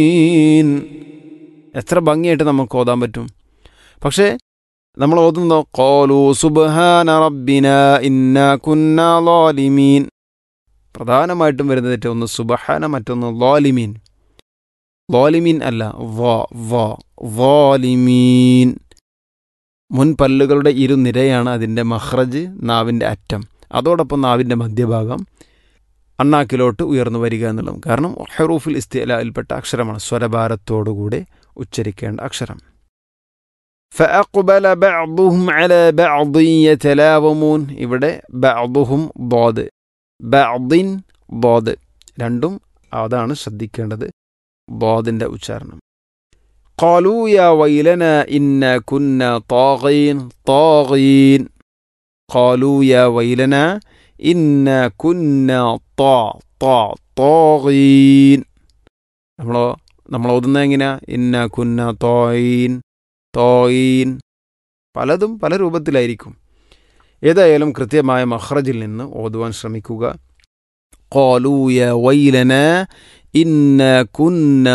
ഈൻ. എത്ര ഭംഗിയായിട്ട് നമുക്ക് ഓതാൻ പറ്റും പക്ഷേ നമ്മൾ ഓതുന്നതോ കോലു സുബ്ഹാന റബ്ബിന ഇന്ന കുന്ന ലോലിമീൻ പ്രധാനമായിട്ടും വരുന്ന തെറ്റ് ഒന്ന് സുബഹാന മറ്റൊന്ന് ലോലിമീൻ ലോലിമീൻ അല്ല വോ വോ വോലിമീൻ മുൻ പല്ലുകളുടെ ഇരുനിരയാണ് അതിൻ്റെ മഹ്റജ് നാവിൻ്റെ അറ്റം അതോടൊപ്പം നാവിൻ്റെ മധ്യഭാഗം അണ്ണാക്കിലോട്ട് ഉയർന്നു വരിക എന്നുള്ളതും കാരണം ഹെറൂഫുൽ ഇസ്തിലയിൽപ്പെട്ട അക്ഷരമാണ് സ്വരഭാരത്തോടുകൂടെ ഉച്ചരിക്കേണ്ട അക്ഷരം فأقبل بعضهم على بعض يتلاومون ഇവിടെ بعضهم ضاد بعض ضاد രണ്ടും അതാണ് ശ്രദ്ധിക്കേണ്ടത് ضادന്റെ ഉച്ചാരണം قالوا يا ويلنا إنا كنا طاغين طاغين قالوا يا ويلنا إنا كنا طا طا طاغين നമ്മളോ നമ്മൾ ഓതുന്നത് എങ്ങനെയാ ഇന്ന കുന്ന തോയിൻ തോയിൻ പലതും പല രൂപത്തിലായിരിക്കും ഏതായാലും കൃത്യമായ മഹ്റജിൽ നിന്ന് ഓതുവാൻ ശ്രമിക്കുക قالوا يا ويلنا إنا كنا